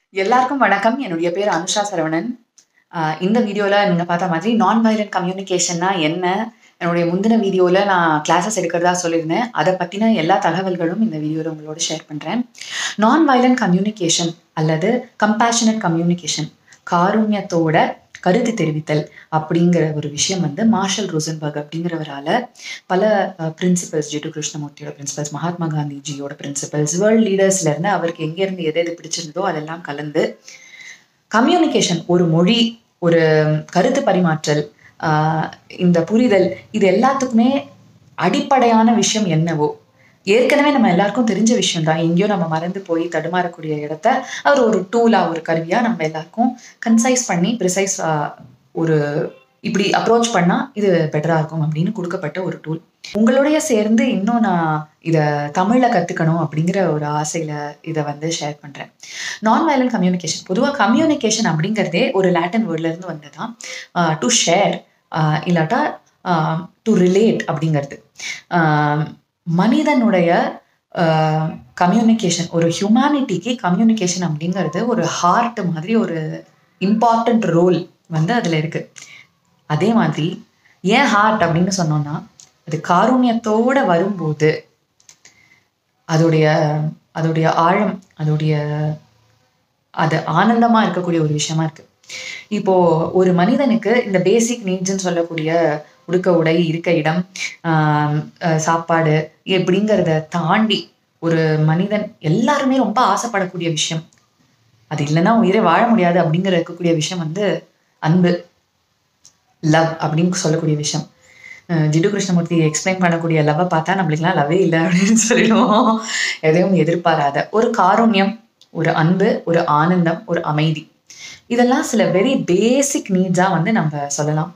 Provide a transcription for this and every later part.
எல்லாருக்கும் வணக்கம் என்னுடைய பேர் அனுஷா சரவணன் ஆஹ் இந்த வீடியோவில் நீங்கள் பார்த்த மாதிரி நான் வயலண்ட் கம்யூனிகேஷன்னா என்ன என்னுடைய முந்தின வீடியோவில் நான் கிளாஸஸ் எடுக்கிறதா சொல்லியிருந்தேன் அதை பற்றின எல்லா தகவல்களும் இந்த வீடியோவில் உங்களோட ஷேர் பண்ணுறேன் நான் வயலண்ட் கம்யூனிகேஷன் அல்லது கம்பேஷனட் கம்யூனிகேஷன் காருண்யத்தோட கருத்து தெரிவித்தல் அப்படிங்கிற ஒரு விஷயம் வந்து மார்ஷல் ரோசன்பர்க் அப்படிங்கிறவரால பல பிரின்சிபல்ஸ் ஜிட்டு கிருஷ்ணமூர்த்தியோட பிரின்சிபல்ஸ் மகாத்மா காந்திஜியோட பிரின்சிபல்ஸ் வேர்ல்ட் லீடர்ஸ்ல இருந்து அவருக்கு எங்கேருந்து எது எது பிடிச்சிருந்ததோ அதெல்லாம் கலந்து கம்யூனிகேஷன் ஒரு மொழி ஒரு கருத்து பரிமாற்றல் ஆஹ் இந்த புரிதல் இது எல்லாத்துக்குமே அடிப்படையான விஷயம் என்னவோ ஏற்கனவே நம்ம எல்லாருக்கும் தெரிஞ்ச விஷயம் தான் எங்கேயோ நம்ம மறந்து போய் தடுமாறக்கூடிய இடத்த அவர் ஒரு டூலா ஒரு கருவியா நம்ம எல்லாருக்கும் கன்சைஸ் பண்ணி ப்ரிசைஸ் ஒரு இப்படி அப்ரோச் பண்ணா இது பெட்டரா இருக்கும் அப்படின்னு கொடுக்கப்பட்ட ஒரு டூல் உங்களுடைய சேர்ந்து இன்னும் நான் இதை தமிழ்ல கத்துக்கணும் அப்படிங்கிற ஒரு ஆசையில இதை வந்து ஷேர் பண்றேன் நான் வயலண்ட் கம்யூனிகேஷன் பொதுவாக கம்யூனிகேஷன் அப்படிங்கிறதே ஒரு லாட்டின் வேர்ட்ல இருந்து வந்ததுதான் டு ஷேர் இல்லாட்டா டு ரிலேட் அப்படிங்கிறது ஆஹ் மனிதனுடைய கம்யூனிகேஷன் ஒரு ஹியூமனிட்டிக்கு கம்யூனிகேஷன் அப்படிங்கிறது ஒரு ஹார்ட் மாதிரி ஒரு இம்பார்ட்டண்ட் ரோல் வந்து அதில் இருக்கு அதே மாதிரி ஏன் ஹார்ட் அப்படின்னு சொன்னோம்னா அது காருண்யத்தோட வரும்போது அதோடைய அதோடைய ஆழம் அதோடைய அது ஆனந்தமா இருக்கக்கூடிய ஒரு விஷயமா இருக்கு இப்போ ஒரு மனிதனுக்கு இந்த பேசிக் நீட்ஸ்ன்னு சொல்லக்கூடிய உடுக்க உடை இருக்க இடம் ஆஹ் அஹ் சாப்பாடு எப்படிங்கிறத தாண்டி ஒரு மனிதன் எல்லாருமே ரொம்ப ஆசைப்படக்கூடிய விஷயம் அது இல்லைன்னா உயிரை வாழ முடியாது அப்படிங்கிற இருக்கக்கூடிய விஷயம் வந்து அன்பு லவ் அப்படின்னு சொல்லக்கூடிய விஷயம் அஹ் ஜிடு கிருஷ்ணமூர்த்தி எக்ஸ்பிளைன் பண்ணக்கூடிய லவ்வை பார்த்தா நம்மளுக்குலாம் லவ்வே இல்லை அப்படின்னு சொல்லிடுவோம் எதையும் எதிர்பாராத ஒரு காருண்யம் ஒரு அன்பு ஒரு ஆனந்தம் ஒரு அமைதி இதெல்லாம் சில வெரி பேசிக் நீட்ஸாக வந்து நம்ம சொல்லலாம்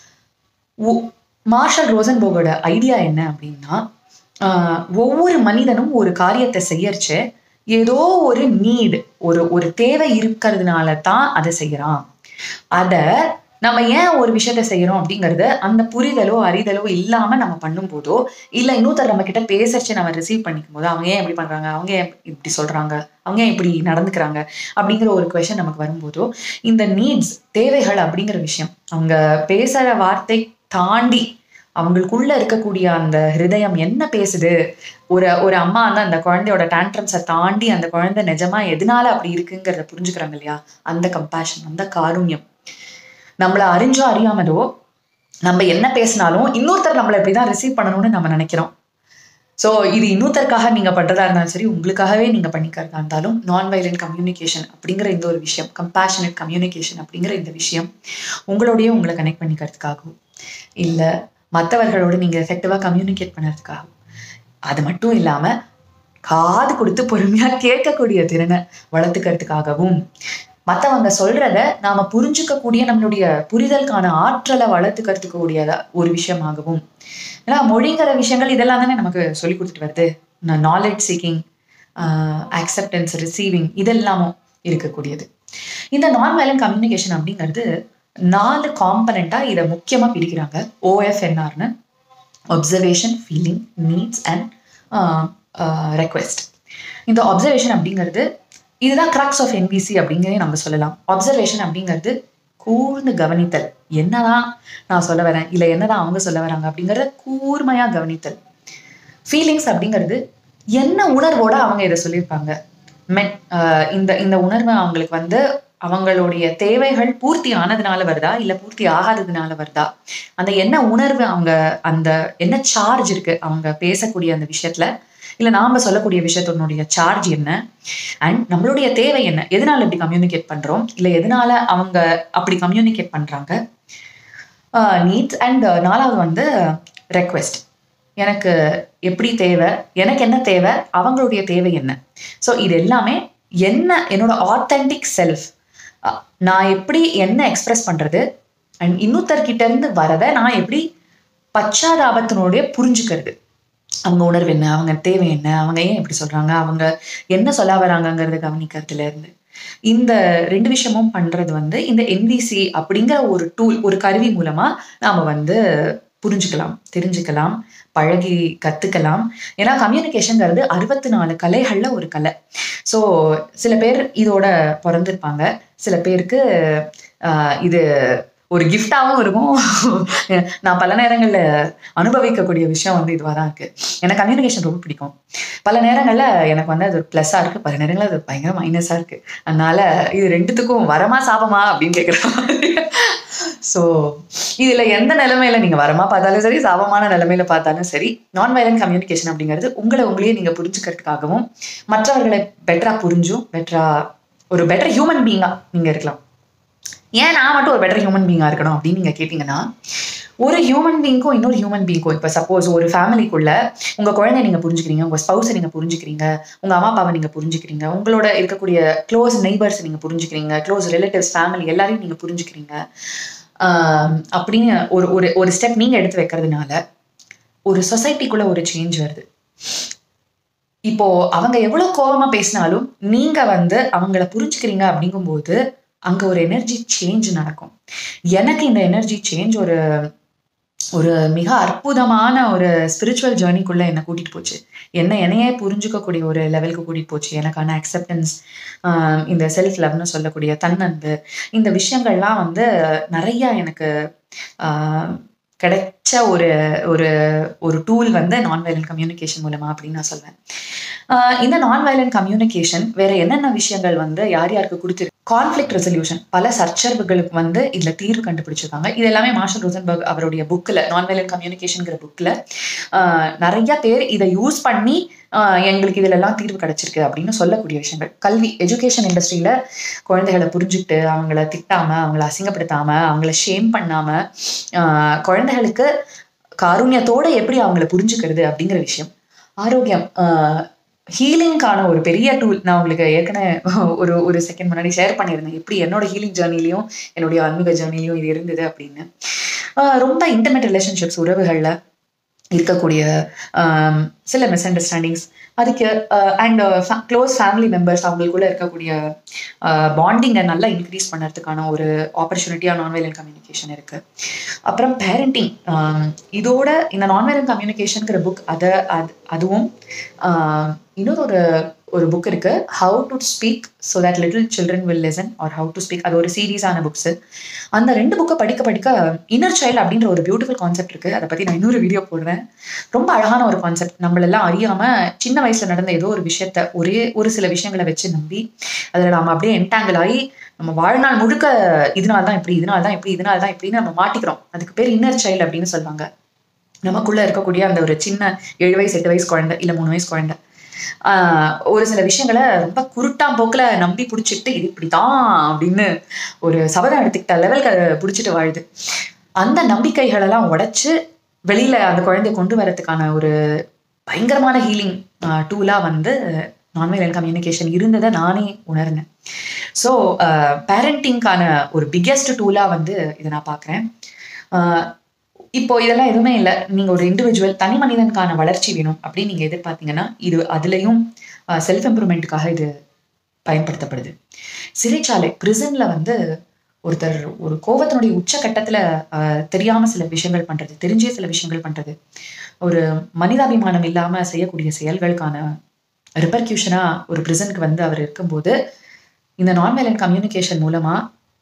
ஒ- மார்ஷல் ரோசன்போகோட ஐடியா என்ன அப்படின்னா ஆஹ் ஒவ்வொரு மனிதனும் ஒரு காரியத்தை செய்யறச்சு ஏதோ ஒரு நீட் ஒரு ஒரு தேவை இருக்கிறதுனால தான் அதை செய்யறான் அத நம்ம ஏன் ஒரு விஷயத்த செய்யறோம் அப்படிங்கறது அந்த புரிதலோ அறிதலோ இல்லாம நம்ம பண்ணும்போதோ இல்ல இன்னொருத்தர் நம்ம கிட்ட பேசறச்சு நம்ம ரிசீவ் பண்ணிக்கும் போது அவங்க ஏன் இப்படி பண்றாங்க அவங்க ஏன் இப்படி சொல்றாங்க அவங்க ஏன் இப்படி நடந்துக்கிறாங்க அப்படிங்கிற ஒரு கொஷன் நமக்கு வரும்போதோ இந்த நீட்ஸ் தேவைகள் அப்படிங்கிற விஷயம் அவங்க பேசுற வார்த்தை தாண்டி அவங்களுக்குள்ள இருக்கக்கூடிய அந்த ஹிருதயம் என்ன பேசுது ஒரு ஒரு அம்மா வந்து அந்த குழந்தையோட டேண்ட்ரம்ஸை தாண்டி அந்த குழந்தை நிஜமா எதனால அப்படி இருக்குங்கிறத புரிஞ்சுக்கிறாங்க இல்லையா அந்த கம்பேஷன் அந்த காருண்யம் நம்மள அறிஞ்சோ அறியாமலோ நம்ம என்ன பேசினாலும் இன்னொருத்தர் நம்மளை இப்படிதான் ரிசீவ் பண்ணணும்னு நம்ம நினைக்கிறோம் ஸோ இது இன்னொருத்தருக்காக நீங்க பண்றதா இருந்தாலும் சரி உங்களுக்காகவே நீங்க பண்ணிக்கிறதா இருந்தாலும் நான் வயலண்ட் கம்யூனிகேஷன் அப்படிங்கிற இந்த ஒரு விஷயம் கம்பேஷனட் கம்யூனிகேஷன் அப்படிங்கிற இந்த விஷயம் உங்களோடய உங்களை கனெக்ட் பண்ணிக்கிறதுக்காகவும் இல்ல மற்றவர்களோட நீங்க எஃபெக்டிவா கம்யூனிகேட் பண்ணுறதுக்காகவும் அது மட்டும் இல்லாம காது கொடுத்து பொறுமையா கேட்கக்கூடிய திறனை வளர்த்துக்கிறதுக்காகவும் மற்றவங்க சொல்றத நாம புரிஞ்சுக்கக்கூடிய நம்மளுடைய புரிதலுக்கான ஆற்றலை வளர்த்துக்கிறதுக்கூடிய ஒரு விஷயமாகவும் ஏன்னா மொழிங்கிற விஷயங்கள் இதெல்லாம் தானே நமக்கு சொல்லி கொடுத்துட்டு வருது நாலேஜ் சீக்கிங் அக்செப்டன்ஸ் ரிசீவிங் இதெல்லாமும் இருக்கக்கூடியது இந்த நான் வயலண்ட் கம்யூனிகேஷன் அப்படிங்கிறது நாலு காம்பனண்டா இதை முக்கியமா பிரிக்கிறாங்க ஓஎஃப்என்ஆர்னு observation feeling needs and request இந்த ஒப்சர்வேஷன் அப்படிங்கிறது இதுதான் கிராக்ஸ் ஆஃப் என்பிசி அப்படிங்கிறதே நம்ம சொல்லலாம் ஒப்சர்வேஷன் அப்படிங்கிறது கூர்ந்து கவனித்தல் என்னதான் நான் சொல்ல வரேன் இல்லை என்னதான் அவங்க சொல்ல வராங்க அப்படிங்கிறத கூர்மையா கவனித்தல் ஃபீலிங்ஸ் அப்படிங்கிறது என்ன உணர்வோட அவங்க இதை சொல்லியிருப்பாங்க மென் இந்த இந்த உணர்வு அவங்களுக்கு வந்து அவங்களுடைய தேவைகள் பூர்த்தி ஆனதுனால வருதா இல்ல பூர்த்தி ஆகாததுனால வருதா அந்த என்ன உணர்வு அவங்க அந்த என்ன சார்ஜ் இருக்கு அவங்க பேசக்கூடிய அந்த விஷயத்துல இல்ல நாம சொல்லக்கூடிய விஷயத்தினுடைய சார்ஜ் என்ன அண்ட் நம்மளுடைய தேவை என்ன எதனால இப்படி கம்யூனிகேட் பண்றோம் இல்ல எதனால அவங்க அப்படி கம்யூனிகேட் பண்றாங்க நீட்ஸ் அண்ட் நாலாவது வந்து ரெக்வெஸ்ட் எனக்கு எப்படி தேவை எனக்கு என்ன தேவை அவங்களுடைய தேவை என்ன ஸோ இது எல்லாமே என்ன என்னோட ஆத்தென்டிக் செல்ஃப் நான் எப்படி என்ன எக்ஸ்பிரஸ் பண்றது அண்ட் இன்னொருத்தர்கிட்ட இருந்து வரதை நான் எப்படி பச்சாதாபத்தினுடைய புரிஞ்சுக்கிறது அவங்க உணர்வு என்ன அவங்க தேவை என்ன அவங்க ஏன் இப்படி சொல்றாங்க அவங்க என்ன சொல்ல வராங்கங்கிறத கவனிக்கிறதுல இருந்து இந்த ரெண்டு விஷயமும் பண்றது வந்து இந்த என்விசி அப்படிங்கிற ஒரு டூல் ஒரு கருவி மூலமா நாம வந்து புரிஞ்சுக்கலாம் தெரிஞ்சுக்கலாம் பழகி கத்துக்கலாம் ஏன்னா கம்யூனிகேஷன்ங்கிறது அறுபத்தி நாலு கலைகள்ல ஒரு கலை ஸோ சில பேர் இதோட பிறந்திருப்பாங்க சில பேருக்கு ஆஹ், இது ஒரு கிஃப்டாகவும் இருக்கும் நான் பல நேரங்களில் அனுபவிக்கக்கூடிய விஷயம் வந்து இதுவாக தான் இருக்கு எனக்கு கம்யூனிகேஷன் ரொம்ப பிடிக்கும் பல நேரங்களில் எனக்கு வந்து அது ஒரு ப்ளஸ்ஸாக இருக்கு பல நேரங்களில் அது பயங்கர மைனஸாக இருக்கு அதனால இது ரெண்டுத்துக்கும் வரமா சாபமா அப்படின்னு கேட்குறேன் ஸோ இதில் எந்த நிலைமையில நீங்கள் வரமா பார்த்தாலும் சரி சாபமான நிலைமையில பார்த்தாலும் சரி நான் வயலண்ட் கம்யூனிகேஷன் அப்படிங்கிறது உங்களை உங்களையே நீங்கள் புரிஞ்சுக்கிறதுக்காகவும் மற்றவர்களை பெட்டரா புரிஞ்சும் பெட்டரா ஒரு பெட்டர் ஹியூமன் பீயிங்காக நீங்கள் இருக்கலாம் ஏன் நான் மட்டும் ஒரு பெட்டர் ஹியூமன் பீயிங்காக இருக்கணும் அப்படின்னு நீங்கள் கேட்டிங்கன்னா ஒரு ஹியூமன் பீங்க்கும் இன்னொரு ஹியூமன் பீங்க்கும் இப்போ சப்போஸ் ஒரு ஃபேமிலிக்குள்ள உங்கள் குழந்தைய நீங்கள் புரிஞ்சுக்கிறீங்க உங்கள் ஸ்பௌஸை நீங்கள் புரிஞ்சுக்கிறீங்க உங்கள் அம்மா அப்பாவை நீங்கள் புரிஞ்சுக்கிறீங்க உங்களோட இருக்கக்கூடிய க்ளோஸ் நெய்பர்ஸை நீங்கள் புரிஞ்சுக்கிறீங்க க்ளோஸ் ரிலேட்டிவ்ஸ் ஃபேமிலி எல்லாரையும் நீங்கள் புரிஞ்சுக்கிறீங்க ஆஹ் அப்படின்னு ஒரு ஒரு ஒரு ஸ்டெப் நீங்கள் எடுத்து வைக்கிறதுனால ஒரு சொசைட்டிக்குள்ள ஒரு சேஞ்ச் வருது இப்போ அவங்க எவ்வளவு கோபமா பேசினாலும் நீங்க வந்து அவங்கள புரிஞ்சுக்கிறீங்க அப்படிங்கும்போது அங்க ஒரு எனர்ஜி சேஞ்ச் நடக்கும் எனக்கு இந்த எனர்ஜி சேஞ்ச் ஒரு ஒரு மிக அற்புதமான ஒரு ஸ்பிரிச்சுவல் ஜேர்னிக்குள்ள என்னை கூட்டிட்டு போச்சு என்ன என்னையே புரிஞ்சுக்கக்கூடிய ஒரு லெவலுக்கு கூட்டிட்டு போச்சு எனக்கான அக்செப்டன்ஸ் இந்த செல்ஃப் லவ்னு சொல்லக்கூடிய தன்னன்பு இந்த விஷயங்கள்லாம் வந்து நிறைய எனக்கு ஆஹ், கிடைச்ச ஒரு ஒரு ஒரு டூல் வந்து நான் வயலண்ட் கம்யூனிகேஷன் மூலமா அப்படின்னு நான் சொல்வேன் ஆஹ் இந்த நான் வயலண்ட் கம்யூனிகேஷன் வேற என்னென்ன விஷயங்கள் வந்து யார் யாருக்கு கொடுத்துருக்கு கான்ஃப்ளிக்ட் ரெசல்யூஷன் பல சர்ச்சரவுகளுக்கு வந்து இதுல தீர்வு கண்டுபிடிச்சிருக்காங்க இது எல்லாமே மார்ஷல் ரோசன்பர்க் அவருடைய புக்கில் நான் வயலண்ட் கம்யூனிகேஷன்ங்கிற புக்கில் நிறைய பேர் இதை யூஸ் பண்ணி ஆஹ் எங்களுக்கு இதுல எல்லாம் தீர்வு கிடைச்சிருக்கு அப்படின்னு சொல்லக்கூடிய விஷயங்கள் கல்வி எஜுகேஷன் இண்டஸ்ட்ரியில குழந்தைகளை புரிஞ்சுக்கிட்டு அவங்கள திட்டாம அவங்கள அசிங்கப்படுத்தாம அவங்கள ஷேம் பண்ணாம ஆஹ் குழந்தைகளுக்கு காருண்யத்தோட எப்படி அவங்கள புரிஞ்சுக்கிறது அப்படிங்கிற விஷயம் ஆரோக்கியம் ஹீலிங்கான ஒரு பெரிய டூல் நான் உங்களுக்கு ஏற்கனவே ஒரு ஒரு செகண்ட் முன்னாடி ஷேர் பண்ணியிருந்தேன் எப்படி என்னோட ஹீலிங் ஜேர்னிலையும் என்னுடைய ஆன்மீக ஜேர்னிலையும் இது இருந்தது அப்படின்னு ஆஹ் ரொம்ப இன்டிமேட் ரிலேஷன்ஷிப்ஸ் உறவுகளில் இருக்கக்கூடிய ஆம், சில மிஸ் அண்டர்ஸ்டாண்டிங்ஸ் அதுக்கு அண்ட் க்ளோஸ் ஃபேமிலி மெம்பர்ஸ் அவங்களுக்குள்ள இருக்கக்கூடிய பாண்டிங்கை நல்லா இன்க்ரீஸ் பண்ணுறதுக்கான ஒரு ஆப்பர்ச்சுனிட்டியாக நான் வயலண்ட் கம்யூனிகேஷன் இருக்கு அப்புறம் பேரண்டிங் இதோட இந்த நான் வயலண்ட் கம்யூனிகேஷனுங்கிற புக் அதை அது அதுவும் ஆஹ், இன்னொரு ஒரு ஒரு புக் இருக்கு how to speak so that little children will listen or how to speak அது ஒரு சீரீஸான புக்ஸ் அந்த ரெண்டு புக்கை படிக்க படிக்க இன்னர் சைல்டு அப்படின்ற ஒரு பியூட்டிஃபுல் கான்செப்ட் இருக்கு அதை பத்தி நான் இன்னொரு வீடியோ போடுறேன் ரொம்ப அழகான ஒரு கான்செப்ட் நம்மளெல்லாம் அறியாம சின்ன வயசுல நடந்த ஏதோ ஒரு விஷயத்த ஒரே ஒரு சில விஷயங்களை வச்சு நம்பி அதில் நாம அப்படியே என்டாங்கிள் ஆகி நம்ம வாழ்நாள் முழுக்க இதனால தான் இப்படி இதனால தான் இப்படி இதனால தான் இப்படின்னு நம்ம மாட்டிக்கிறோம் அதுக்கு பேர் இன்னர் சைல்டு அப்படின்னு சொல்லுவாங்க நமக்குள்ள இருக்கக்கூடிய அந்த ஒரு சின்ன ஏழு வயசு எட்டு வயசு குழந்தை இல்ல மூணு வயசு குழந்தை ஆஹ் ஒரு சில விஷயங்களை ரொம்ப குருட்டாம் போக்குல நம்பி பிடிச்சிட்டு இது இப்படிதான் அப்படின்னு ஒரு சபதம் எடுத்துக்கிட்ட லெவலுக்கு அதை பிடிச்சிட்டு வாழுது அந்த நம்பிக்கைகளெல்லாம் உடைச்சு வெளியில அந்த குழந்தைய கொண்டு வரதுக்கான ஒரு பயங்கரமான ஹீலிங் டூலா வந்து நான் வயலண்ட் கம்யூனிகேஷன் இருந்ததை நானே உணர்ந்தேன் ஸோ பேரண்டிங்கான ஒரு பிக்கெஸ்ட் டூலா வந்து இதை நான் பார்க்குறேன் இப்போ இதெல்லாம் எதுவுமே இல்லை நீங்க ஒரு இண்டிவிஜுவல் தனி மனிதனுக்கான வளர்ச்சி வேணும் அப்படின்னு நீங்க எதிர்பார்த்தீங்கன்னா இது அதுலயும் செல்ஃப் இம்ப்ரூவ்மெண்ட்டுக்காக இது பயன்படுத்தப்படுது சிறைச்சாலை பிரிசன்ல வந்து ஒருத்தர் ஒரு கோபத்தினுடைய உச்சக்கட்டத்துல ஆஹ், தெரியாம சில விஷயங்கள் பண்றது தெரிஞ்சே சில விஷயங்கள் பண்றது ஒரு மனிதாபிமானம் இல்லாம செய்யக்கூடிய செயல்களுக்கான ரிப்பர்க்யூஷனா ஒரு பிரிசனுக்கு வந்து அவர் இருக்கும்போது இந்த நான் வயலண்ட் கம்யூனிகேஷன் மூலமா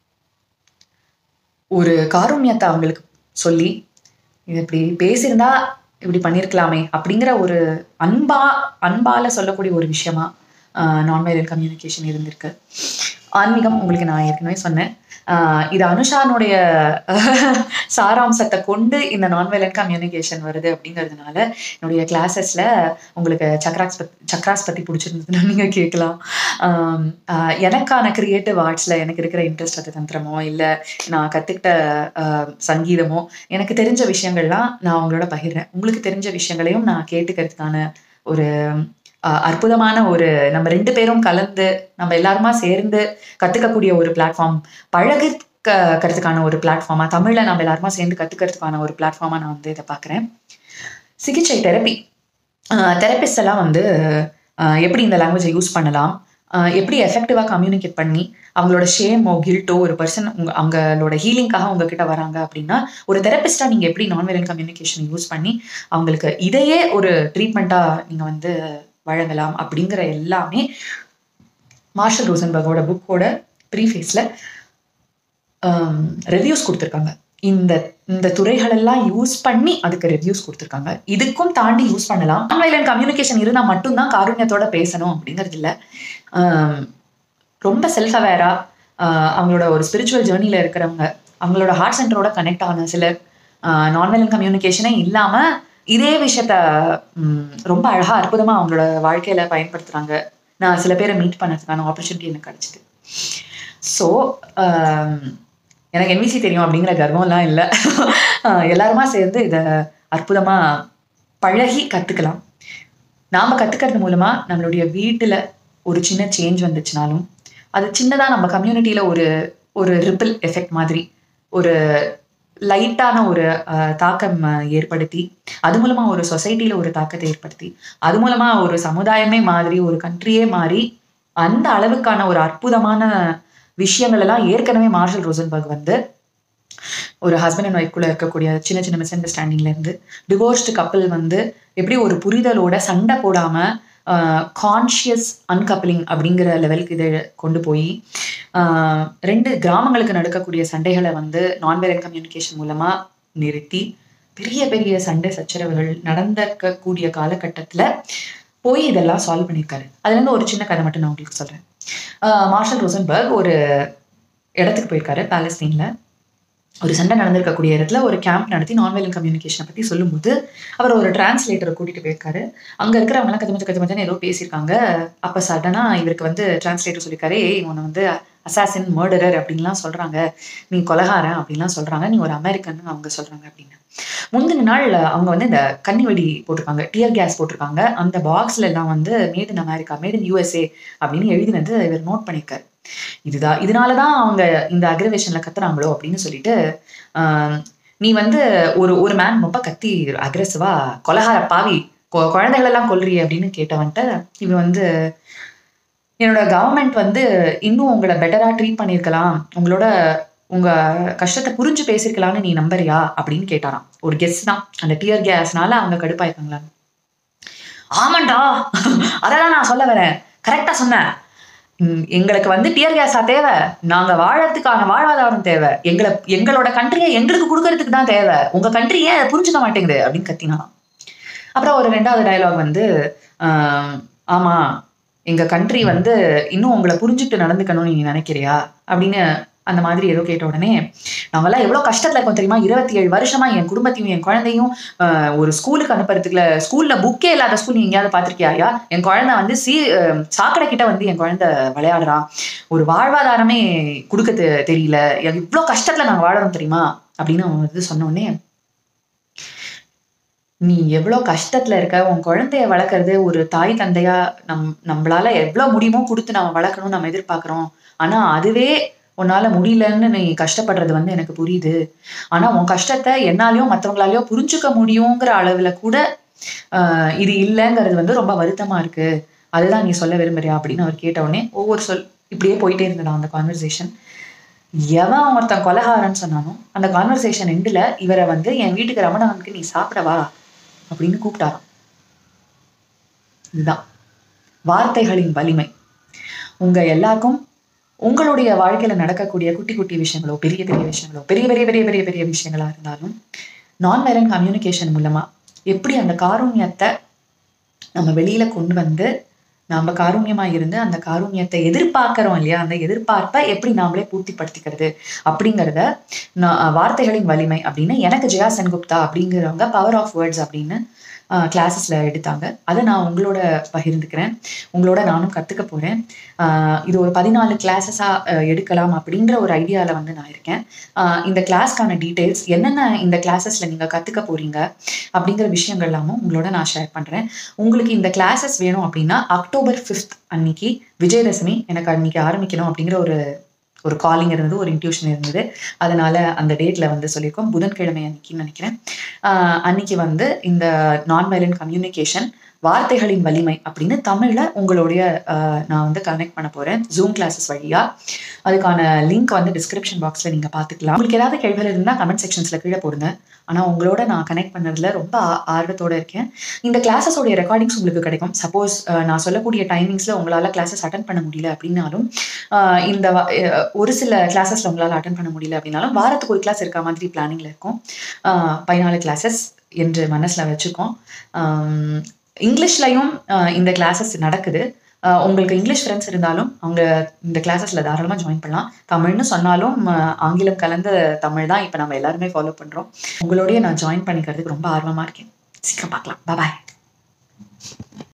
ஒரு காருண்யத்தை அவங்களுக்கு சொல்லி இது இப்படி பேசியிருந்தா இப்படி பண்ணியிருக்கலாமே அப்படிங்கிற ஒரு அன்பா அன்பால சொல்லக்கூடிய ஒரு விஷயமா நான் வயலண்ட் கம்யூனிகேஷன் இருந்திருக்கு ஆன்மீகம் உங்களுக்கு நான் ஏற்கனவே சொன்னேன் ஆஹ் இது அனுஷானுடைய சாராம்சத்தை கொண்டு இந்த நான் வயலண்ட் கம்யூனிகேஷன் வருது அப்படிங்கிறதுனால என்னுடைய கிளாஸஸ்ல உங்களுக்கு சக்ராஸ் பத் சக்ராஸ் பத்தி பிடிச்சிருந்ததுன்னா நீங்க கேட்கலாம் ஆம், ஆஹ் எனக்கான கிரியேட்டிவ் ஆர்ட்ஸ்ல எனக்கு இருக்கிற இன்ட்ரெஸ்ட் அது தந்திரமோ இல்ல நான் கத்துக்கிட்ட ஆஹ், சங்கீதமோ எனக்கு தெரிஞ்ச விஷயங்கள்லாம் நான் உங்களோட பகிர்றேன் உங்களுக்கு தெரிஞ்ச விஷயங்களையும் நான் கேட்டுக்கிறதுக்கான ஒரு ஆஹ், அற்புதமான ஒரு நம்ம ரெண்டு பேரும் கலந்து நம்ம எல்லாருமா சேர்ந்து கத்துக்கக்கூடிய ஒரு பிளாட்ஃபார்ம் பழகிறதுக்கான ஒரு பிளாட்ஃபார்மா தமிழ்ல நம்ம எல்லாருமா சேர்ந்து கத்துக்கிறதுக்கான ஒரு பிளாட்ஃபார்மா நான் வந்து இதை பார்க்குறேன் சிகிச்சை தெரப்பி தெரபிஸ்ட் எல்லாம் வந்து ஆஹ், எப்படி இந்த லாங்குவேஜை யூஸ் பண்ணலாம் ஆஹ் எப்படி எஃபெக்டிவாக கம்யூனிகேட் பண்ணி அவங்களோட ஷேமோ கில்ட்டோ ஒரு பர்சன் உங்க அவங்களோட ஹீலிங்காக உங்ககிட்ட வராங்க அப்படின்னா ஒரு தெரபிஸ்டாக நீங்கள் எப்படி நான் வெலன் கம்யூனிகேஷன் யூஸ் பண்ணி அவங்களுக்கு இதையே ஒரு ட்ரீட்மெண்ட்டாக நீங்கள் வந்து வழங்கலாம் அப்படிங்கிற எல்லாமே மார்ஷல் ரோசன்பர்கோட புக்கோட ப்ரீஃபேஸில் ரிவ்யூஸ் கொடுத்துருக்காங்க இந்த இந்த துறைகளெல்லாம் யூஸ் பண்ணி அதுக்கு ரிவ்யூஸ் கொடுத்துருக்காங்க இதுக்கும் தாண்டி யூஸ் பண்ணலாம் ஆன்லைன் கம்யூனிகேஷன் இருந்தால் மட்டும்தான் காருண்யத்தோட பேசணும் அப்படிங்கிறது இல்லை ஆம், ரொம்ப செல்ஃப் அவேரா அவங்களோட ஒரு ஸ்பிரிச்சுவல் ஜேர்னியில் இருக்கிறவங்க அவங்களோட ஹார்ட் சென்டரோட கனெக்ட் ஆன சிலர் நான்வெலன் கம்யூனிகேஷனே இல்லாமல் இதே விஷயத்த ம், ரொம்ப அழகாக அற்புதமாக அவங்களோட வாழ்க்கையில் பயன்படுத்துகிறாங்க நான் சில பேரை மீட் பண்ணதுக்கான ஆப்பர்ச்சுனிட்டி எனக்கு கிடைச்சிது ஸோ எனக்கு என்விசி தெரியும் அப்படிங்கிற கர்வம்லாம் இல்லை எல்லாருமா சேர்ந்து இதை அற்புதமாக பழகி கற்றுக்கலாம் நாம் கற்றுக்கிறது மூலமாக நம்மளுடைய வீட்டில் ஒரு சின்ன சேஞ்ச் வந்துச்சுனாலும் அது சின்னதாக நம்ம கம்யூனிட்டியில் ஒரு ஒரு ரிப்பிள் எஃபெக்ட் மாதிரி ஒரு லைட்டான ஒரு அஹ், தாக்கம் அஹ், ஏற்படுத்தி அது மூலமாக ஒரு சொசைட்டியில் ஒரு தாக்கத்தை ஏற்படுத்தி அது மூலமாக ஒரு சமுதாயமே மாதிரி ஒரு கண்ட்ரியே மாறி அந்த அளவுக்கான ஒரு அற்புதமான விஷயங்கள் எல்லாம் ஏற்கனவே மார்ஷல் ரோசன்பர்க் வந்து ஒரு ஹஸ்பண்ட் அண்ட் ஒய்ஃப்குள்ள இருக்கக்கூடிய சின்ன சின்ன மிஸ் அண்டர்ஸ்டாண்டிங்ல இருந்து டிவோர்ஸ்டு கப்பல் வந்து எப்படி ஒரு புரிதலோட சண்டை போடாம கான்ஷியஸ் அன்கப்ளிங் அப்படிங்கிற லெவலுக்கு இதை கொண்டு போய் ஆஹ், ரெண்டு கிராமங்களுக்கு நடக்கக்கூடிய சண்டைகளை வந்து நான் வேரன் கம்யூனிகேஷன் மூலமா நிறுத்தி பெரிய பெரிய சண்டை சச்சரவுகள் நடந்திருக்கக்கூடிய காலகட்டத்துல போய் இதெல்லாம் சால்வ் பண்ணியிருக்காரு அதுல இருந்து ஒரு சின்ன கதை மட்டும் நான் உங்களுக்கு சொல்றேன் ஆஹ், மார்ஷல் ரோசன்பர்க் ஒரு இடத்துக்கு போயிருக்காரு பாலஸ்தீன்ல ஒரு சண்டை நடந்திருக்கக்கூடிய இடத்துல ஒரு கேம்ப் நடத்தி நான்வெலன் கம்யூனிகேஷனை பத்தி சொல்லும்போது அவர் ஒரு டிரான்ஸ்லேட்டரை கூட்டிட்டு போயிருக்காரு அங்க இருக்கிறவங்கலாம் கச்சமச்ச கச்சமச்சன்னு ஏதோ பேசியிருக்காங்க அப்ப சடனா இவருக்கு வந்து டிரான்ஸ்லேட்டர் சொல்லியிருக்காரு ஏய் உன்னை வந்து அசாசின் மர்டரர் அப்படின்லாம் சொல்றாங்க நீ கொலகாரன் அப்படின்லாம் சொல்றாங்க நீ ஒரு அமெரிக்கன் அவங்க சொல்றாங்க அப்படின்னு முந்தின நாள் அவங்க வந்து இந்த கன்னி வெடி போட்டிருக்காங்க டியர் கேஸ் போட்டிருக்காங்க அந்த பாக்ஸ்ல எல்லாம் வந்து made in America made in USA அப்படின்னு எழுதினது இவர் நோட் பண்ணியிருக்காரு இதுதான் இதனாலதான் அவங்க இந்த அக்ரவேஷன்ல கத்துறாங்களோ அப்படின்னு சொல்லிட்டு ஆஹ், நீ வந்து ஒரு ஒரு மேன் ரொம்ப கத்தி அக்ரெசிவா கொலகார பாவி கொ- குழந்தைகள் எல்லாம் கொல்றியே அப்படின்னு கேட்டவன்ட்டு இவன் வந்து என்னோட கவர்மெண்ட் வந்து இன்னும் உங்களை பெட்டரா ட்ரீட் பண்ணியிருக்கலாம் உங்களோட உங்க கஷ்டத்தை புரிஞ்சு பேசியிருக்கலாம்னு நீ நம்புறியா அப்படின்னு கேட்டாராம் ஒரு கெஸ் தான் அந்த டியர் கேஸ்னால அவங்க கடுப்பாயிருக்காங்களா ஆமாண்டா அதெல்லாம் நான் சொல்ல வரேன் கரெக்டா சொன்னேன் ம், எங்களுக்கு வந்து டியர் கேஸா தேவை நாங்க வாழறதுக்கான வாழ்வாதாரம் தேவை எங்களை எங்களோட கண்ட்ரியை எங்களுக்கு கொடுக்கறதுக்கு தான் தேவை உங்க கண்ட்ரி ஏன் அதை புரிஞ்சுக்க மாட்டேங்குது அப்படின்னு கத்தினாலாம் அப்புறம் ஒரு ரெண்டாவது டயலாக் வந்து ஆஹ், ஆமா எங்க கண்ட்ரி வந்து இன்னும் உங்களை புரிஞ்சுட்டு நடந்துக்கணும்னு நீ நினைக்கிறியா அப்படின்னு அந்த மாதிரி ஏதோ கேட்ட உடனே நாங்கெல்லாம் எவ்வளோ கஷ்டத்துல இருக்கோம் தெரியுமா இருபத்தி ஏழு வருஷமா என் குடும்பத்தையும் என் குழந்தையும் ஆஹ், ஒரு ஸ்கூலுக்கு அனுப்புறதுக்குல ஸ்கூல்ல புக்கே இல்லாத ஸ்கூல் நீ எங்கேயாவது பார்த்திருக்கியாயா என் குழந்தை வந்து சி ஆஹ், சாக்கடை கிட்ட வந்து என் குழந்தை விளையாடுறான் ஒரு வாழ்வாதாரமே கொடுக்க தெ- தெரியல இவ்வளோ கஷ்டத்துல நாங்கள் வாழறோம் தெரியுமா அப்படின்னு அவன் வந்து சொன்ன உடனே நீ எவ்வளோ கஷ்டத்துல இருக்க உன் குழந்தைய வளர்க்கறது ஒரு தாய் தந்தையா நம் நம்மளால எவ்வளோ முடியுமோ கொடுத்து நம்ம வளர்க்கணும்னு நம்ம எதிர்பார்க்குறோம் ஆனா அதுவே உன்னால முடியலன்னு நீ கஷ்டப்படுறது வந்து எனக்கு புரியுது ஆனா உன் கஷ்டத்தை என்னாலையும் மற்றவங்களாலையோ புரிஞ்சுக்க முடியுங்கிற அளவுல கூட ஆஹ், இது இல்லைங்கிறது வந்து ரொம்ப வருத்தமா இருக்கு அதுதான் நீ சொல்ல விரும்புறியா அப்படின்னு அவர் கேட்ட உடனே ஒவ்வொரு சொல் இப்படியே போயிட்டே இருந்ததான் அந்த கான்வர்சேஷன் எவன் ஒருத்தன் கொலகாரன்னு சொன்னானோ அந்த கான்வர்சேஷன் எண்டில் இவரை வந்து என் வீட்டுக்கு ரமணவனுக்கு நீ சாப்பிடவா அப்படின்னு கூப்பிட்டாராம் இதுதான் வார்த்தைகளின் வலிமை உங்க எல்லாருக்கும் உங்களுடைய வாழ்க்கையில நடக்கக்கூடிய குட்டி குட்டி விஷயங்களோ பெரிய பெரிய விஷயங்களோ பெரிய பெரிய பெரிய பெரிய பெரிய விஷயங்களா இருந்தாலும் நான் வைலண்ட் கம்யூனிகேஷன் மூலமா எப்படி அந்த காருண்யத்தை நம்ம வெளியில கொண்டு வந்து நாம காருண்யமா இருந்து அந்த காருண்யத்தை எதிர்பார்க்கிறோம் இல்லையா அந்த எதிர்பார்ப்பை எப்படி நாமளே பூர்த்திப்படுத்திக்கிறது அப்படிங்கிறத நான் வார்த்தைகளின் வலிமை அப்படின்னு எனக்கு ஜெயா சென்குப்தா அப்படிங்கிறவங்க பவர் ஆஃப் வேர்ட்ஸ் அப்படின்னு கிளாஸஸ்ல எடுத்தாங்க அதை நான் உங்களோட பகிர்ந்துக்கிறேன் உங்களோட நானும் கத்துக்க போறேன் ஆஹ் இது ஒரு பதினாலு கிளாஸஸா எடுக்கலாம் அப்படிங்கிற ஒரு ஐடியால வந்து நான் இருக்கேன் ஆஹ் இந்த கிளாஸ்க்கான டீடைல்ஸ் என்னென்ன இந்த கிளாஸஸ்ல நீங்க கத்துக்க போறீங்க அப்படிங்கிற விஷயங்கள் எல்லாமும் உங்களோட நான் ஷேர் பண்றேன் உங்களுக்கு இந்த கிளாஸஸ் வேணும் அப்படின்னா அக்டோபர் ஃபிஃப்த் அன்னைக்கு விஜயதசமி எனக்கு அன்னைக்கு ஆரம்பிக்கணும் அப்படிங்கிற ஒரு ஒரு காலிங் இருந்தது ஒரு இன்ட்யூஷன் இருந்தது அதனால அந்த டேட்ல வந்து சொல்லியிருக்கோம் புதன்கிழமை அன்னைக்குன்னு நினைக்கிறேன் ஆஹ் அன்னைக்கு வந்து இந்த நான் வயலண்ட் கம்யூனிகேஷன் வார்த்தைகளின் வலிமை அப்படின்னு தமிழ்ல உங்களுடைய ஆஹ் நான் வந்து கனெக்ட் பண்ண போறேன் ஜூம் கிளாஸஸ் வழியா அதுக்கான லிங்க் வந்து டிஸ்கிரிப்ஷன் பாக்ஸ்ல நீங்க பாத்துக்கலாம் உங்களுக்கு ஏதாவது கேள்விகள் இருந்தா கமெண்ட் செக்ஷன்ஸ்ல கீழே போடுங்க ஆனா உங்களோட நான் கனெக்ட் பண்ணதுல ரொம்ப ஆ- ஆர்வத்தோட இருக்கேன் இந்த கிளாஸஸோடைய ரெக்கார்டிங்ஸ் உங்களுக்கு கிடைக்கும் சப்போஸ் நான் சொல்லக்கூடிய டைமிங்ஸ்ல உங்களால கிளாஸஸ் அட்டன் பண்ண முடியல அப்படின்னாலும் ஆஹ் இந்த வா- அஹ் ஒரு சில கிளாஸஸ்ல உங்களால அட்டன் பண்ண முடியல அப்படின்னாலும் வாரத்துக்கு ஒரு கிளாஸ் இருக்க மாதிரி பிளானிங்ல இருக்கும் ஆஹ் பதினாலு கிளாஸஸ் என்று மனசுல வச்சுக்கோம் ஆம், இங்கிலீஷ்லயும் ஆஹ் இந்த கிளாஸஸ் நடக்குது ஆஹ் உங்களுக்கு இங்கிலீஷ் ஃப்ரெண்ட்ஸ் இருந்தாலும் அவங்க இந்த கிளாஸஸ்ல தாராளமாக ஜாயின் பண்ணலாம் தமிழ்னு சொன்னாலும் ஆஹ் ஆங்கிலம் கலந்த தமிழ் தான் இப்போ நம்ம எல்லாருமே ஃபாலோ பண்றோம் உங்களோடய நான் ஜாயின் பண்ணிக்கிறதுக்கு ரொம்ப ஆர்வமா இருக்கேன் சீக்கிரம் பார்க்கலாம் பாய்